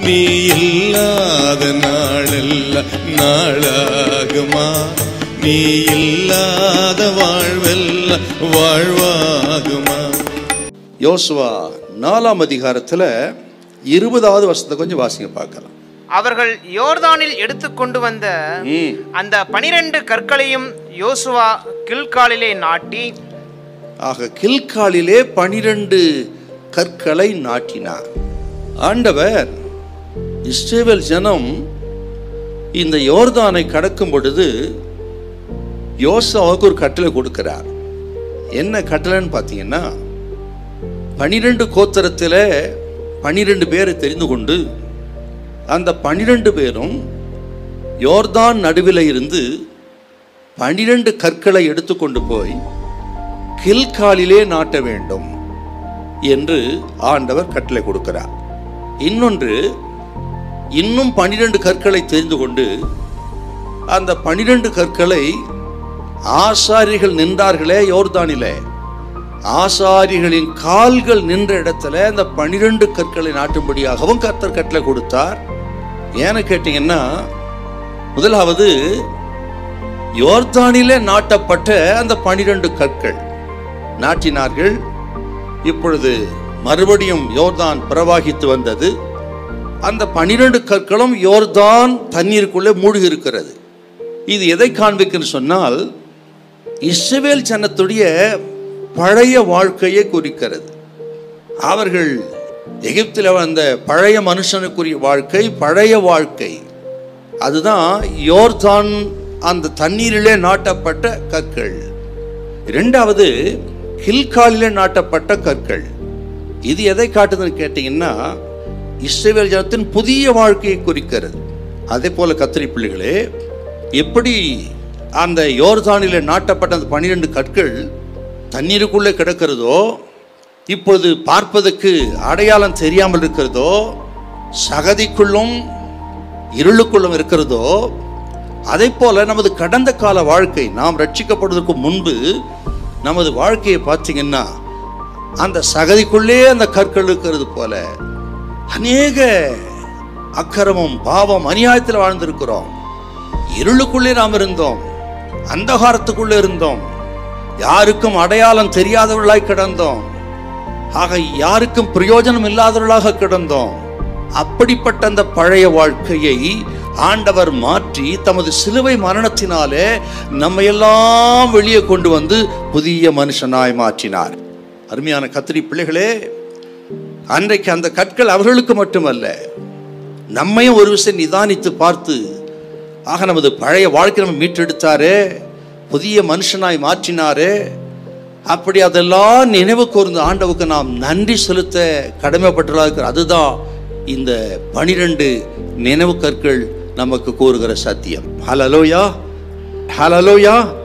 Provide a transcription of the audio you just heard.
நீ இல்லாத நாளெல்லாம் நாளாகுமா நீ இல்லாத வாழ்வெல்லாம் வாழ்வாகுமா யோசுவா நாலாம் அதிகாரத்துல இருபதாவது வருஷத்தை கொஞ்சம் வாசிங்க பார்க்கலாம் அவர்கள் யோர்தானில் எடுத்துக்கொண்டு வந்த ம். அந்த பனிரெண்டு கற்களையும் யோசுவா கில்காலிலே நாட்டி ஆக கில்காலிலே பனிரெண்டு கற்களை நாட்டினார் ஆண்டவர் இஸ்ரேல் ஜனம் இந்த யோர்தானை கடக்கும் பொழுது யோசுவாவுக்கு ஒரு கட்டளை கொடுக்கிறார் என்ன கட்டளைன்னு பார்த்தீங்கன்னா பனிரெண்டு கோத்திரத்தில் பனிரெண்டு பேரை தெரிந்து கொண்டு அந்த பனிரெண்டு பேரும் யோர்தான் நடுவில் இருந்து பனிரெண்டு கற்களை எடுத்துக்கொண்டு போய் கில்காலிலே நாட்ட வேண்டும் என்று ஆண்டவர் கட்டளை கொடுக்கிறார் இன்னொன்று இன்னும் பனிரெண்டு கற்களை தெரிந்து கொண்டு அந்த பனிரெண்டு கற்களை ஆசாரிகள் நின்றார்களே யோர்தானிலே ஆசாரிகளின் கால்கள் நின்ற இடத்துல அந்த பனிரெண்டு கற்களை நாட்டும்படியாகவும் கர்த்தர் கட்டளை கொடுத்தார் ஏன்னு கேட்டீங்கன்னா முதலாவது யோர்தானிலே நாட்டப்பட்ட அந்த பனிரெண்டு கற்கள் நாட்டினார்கள் இப்பொழுது மறுபடியும் யோர்தான் பிரவாகித்து வந்தது அந்த பனிரெண்டு கற்களும் யோர்தான் தண்ணீருக்குள்ளே மூழ்கி இருக்கிறது இது எதை காண்பிக்குன்னு சொன்னால் இஸ்ரவேல் ஜனத்துடைய பழைய வாழ்க்கையை குறிக்கிறது அவர்கள் எகிப்தில் வந்த பழைய மனுஷனுக்குரிய வாழ்க்கை பழைய வாழ்க்கை அதுதான் யோர்தான் அந்த தண்ணீரிலே நாட்டப்பட்ட கற்கள் இரண்டாவது ஹில்காலிலே நாட்டப்பட்ட கற்கள் இது எதை காட்டுதுன்னு கேட்டீங்கன்னா இஸ்ரேல் ஜனத்தின் புதிய வாழ்க்கையை குறிக்கிறது அதே போல கத்திரி பிள்ளைகளே எப்படி அந்த யோர்தானிலே நாட்டப்பட்ட அந்த பன்னிரெண்டு கற்கள் தண்ணீருக்குள்ளே கிடக்கிறதோ இப்பொழுது பார்ப்பதற்கு அடையாளம் தெரியாமல் இருக்கிறதோ சகதிக்குள்ளும் இருளுக்குள்ளும் இருக்கிறதோ அதே போல நமது கடந்த கால வாழ்க்கை நாம் ரட்சிக்கப்படுவதற்கு முன்பு நமது வாழ்க்கையை பார்த்தீங்கன்னா அந்த சகதிக்குள்ளே அந்த கற்கள் இருக்கிறது போல அநேக அக்கிரமம் பாவம் அநியாயத்தில் வாழ்ந்திருக்கிறோம் இருளுக்குள்ளே நாம் இருந்தோம் அந்தகாரத்துக்குள்ளே இருந்தோம் யாருக்கும் அடையாளம் தெரியாதவர்களாய் கிடந்தோம் ஆக யாருக்கும் பிரயோஜனம் இல்லாதவர்களாக கிடந்தோம் அப்படிப்பட்ட அந்த பழைய வாழ்க்கையை ஆண்டவர் மாற்றி தமது சிலுவை மரணத்தினாலே நம்ம எல்லாம் வெளியே கொண்டு வந்து புதிய மனுஷனாய் மாற்றினார் அருமையான கத்திரி பிள்ளைகளே அன்றைக்கு அந்த கற்கள் அவர்களுக்கு மட்டுமல்ல நம்மையும் ஒரு விஷயம் நிதானித்து பார்த்து ஆக நமது பழைய வாழ்க்கை நம்ம மீட்டெடுத்தாரே புதிய மனுஷனாய் மாற்றினாரே அப்படி அதெல்லாம் நினைவு கூர்ந்து ஆண்டவுக்கு நாம் நன்றி செலுத்த கடமைப்பட்டுள்ளா இருக்கிற அதுதான் இந்த பனிரெண்டு நினைவு கற்கள் நமக்கு கூறுகிற சத்தியம் ஹலலோயா ஹலலோயா